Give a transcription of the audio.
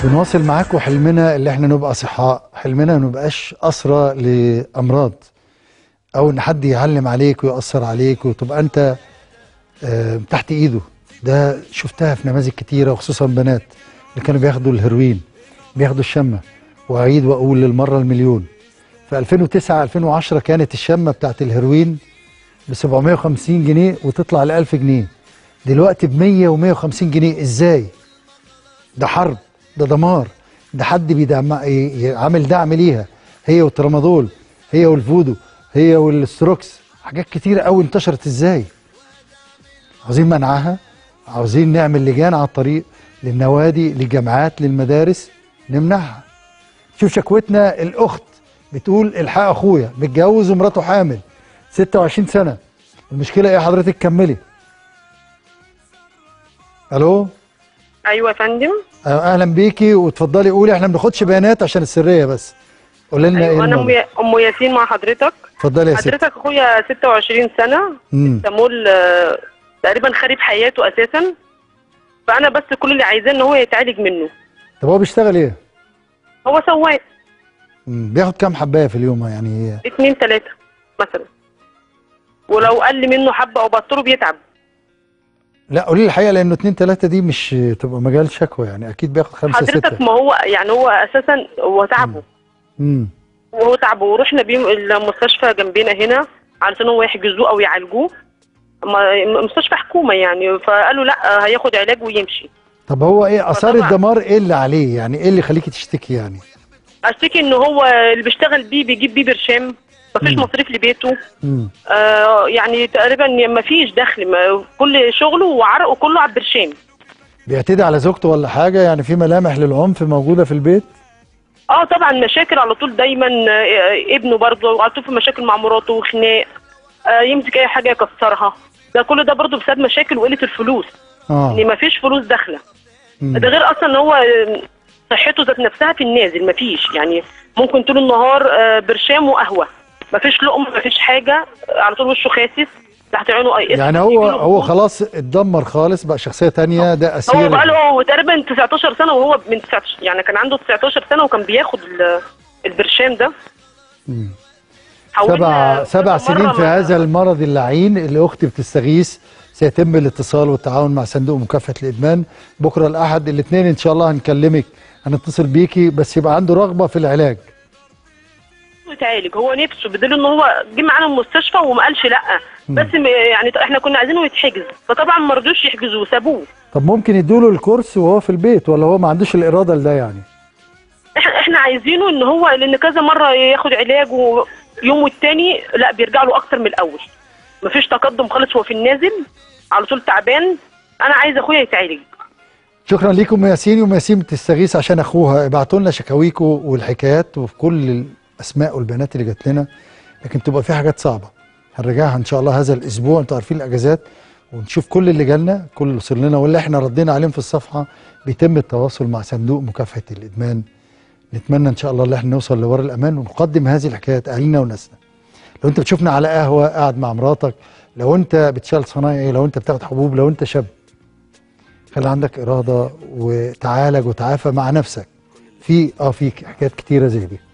بنواصل معاكم حلمنا اللي احنا نبقى صحاء حلمنا ما نبقاش أسرى لأمراض أو إن حد يعلم عليك ويأثر عليك وتبقى أنت آه، تحت إيده ده شفتها في نماذج كتيرة وخصوصا بنات اللي كانوا بياخدوا الهيروين بياخدوا الشمة وأعيد وأقول للمرة المليون في 2009 2010 كانت الشمة بتاعت الهيروين ب 750 جنيه وتطلع ل 1000 جنيه دلوقتي ب 100 و 150 جنيه ازاي؟ ده حرب ده دمار ده حد بيدعم ي- عامل دعم ليها هي والترامادول هي والفودو هي والستروكس حاجات كتيرة قوي انتشرت ازاي؟ عاوزين منعها عاوزين نعمل لجان على الطريق للنوادي للجامعات للمدارس نمنعها شوف شكوتنا الاخت بتقول الحق اخويا متجوز ومراته حامل 26 سنه المشكله ايه حضرتك كملي الو ايوه يا فندم آه، اهلا بيكي وتفضلي قولي احنا ما بناخدش بيانات عشان السريه بس قولي لنا ايه ايوه انا ام الموضوع. يا- ام ياسين مع حضرتك اتفضلي يا ستي حضرتك اخويا 26 سنه امم تمول آه، تقريبا خارب حياته اساسا فانا بس كل اللي عايزاه ان هو يتعالج منه طب هو بيشتغل ايه؟ هو سواق مم. بياخد كام حبايه في اليوم يعني اتنين تلاته مثلا ولو قل منه حبه او بطله بيتعب لا قولي لي الحقيقه لانه اتنين تلاته دي مش تبقى مجال شكوى يعني اكيد بياخد خمسه حضرتك سته ما هو يعني هو اساسا هو تعبه امم وهو تعبه ورحنا بيه المستشفى جنبنا هنا علشان هو يحجزوه او يعالجوه ما- مستشفى حكومه يعني فقالوا لا هياخد علاج ويمشي طب هو ايه اثار فطبعا- الدمار ايه اللي عليه يعني ايه اللي يخليكي تشتكي يعني اشتكي ان هو اللي بيشتغل بيه بيجيب بيه برشام مفيش مم. مصاريف لبيته امم آه يعني تقريبا مفيش دخل ما كل شغله وعرقه كله على البرشام بيعتدي على زوجته ولا حاجه يعني في ملامح للعنف موجوده في البيت اه طبعا مشاكل على طول دايما آه ابنه برضه على طول في مشاكل مع مراته وخناق آه يمسك اي حاجه يكسرها ده كل ده برضه بسبب مشاكل وقله الفلوس اه ان مفيش فلوس داخله مم. ده غير اصلا ان هو آه، صحته ذات نفسها في النازل مفيش يعني ممكن طول النهار آه، برشام وقهوه مفيش لقمه مفيش حاجه آه، على طول وشه خاسس تحت عينه اي يعني هو هو خلاص اتدمر خالص بقى شخصيه تانية ده هو اسير بقى له تقريبا 19 سنه وهو من 19 يعني كان عنده 19 سنه وكان بياخد ال- البرشام ده مم. حاولنا سبع سبع كذا مرة سنين في ما- هذا المرض اللعين اللي اختي بتستغيث سيتم الاتصال والتعاون مع صندوق مكافحه الادمان بكره الاحد الاثنين ان شاء الله هنكلمك هنتصل بيكي بس يبقى عنده رغبه في العلاج يتعالج هو نفسه بدل ان هو جه معانا المستشفى وما قالش لا بس م- يعني احنا كنا عايزينه يتحجز فطبعا ما رضوش يحجزوه سابوه طب ممكن يدوله الكورس وهو في البيت ولا هو ما عندوش الاراده لده يعني احنا احنا عايزينه ان هو لان كذا مره ياخد علاج ويوم والتاني لا بيرجع له اكتر من الاول مفيش تقدم خالص هو في النازل على طول تعبان انا عايز اخويا يتعالج شكرا ليكم ياسين وام ياسين بتستغيث عشان اخوها ابعتوا لنا شكاويكم والحكايات وفي كل الاسماء والبيانات اللي جات لنا لكن تبقى في حاجات صعبه هنرجعها ان شاء الله هذا الاسبوع انتوا عارفين الاجازات ونشوف كل اللي جالنا كل اللي وصل لنا واللي احنا ردينا عليهم في الصفحه بيتم التواصل مع صندوق مكافحه الادمان نتمنى ان شاء الله ان احنا نوصل لور الامان ونقدم هذه الحكايات اهالينا وناسنا لو انت بتشوفنا على قهوه قاعد مع مراتك لو انت بتشتغل صنايعي لو انت بتاخد حبوب لو انت شاب خلي عندك اراده وتعالج وتعافى مع نفسك في اه في حاجات كتيره زي دي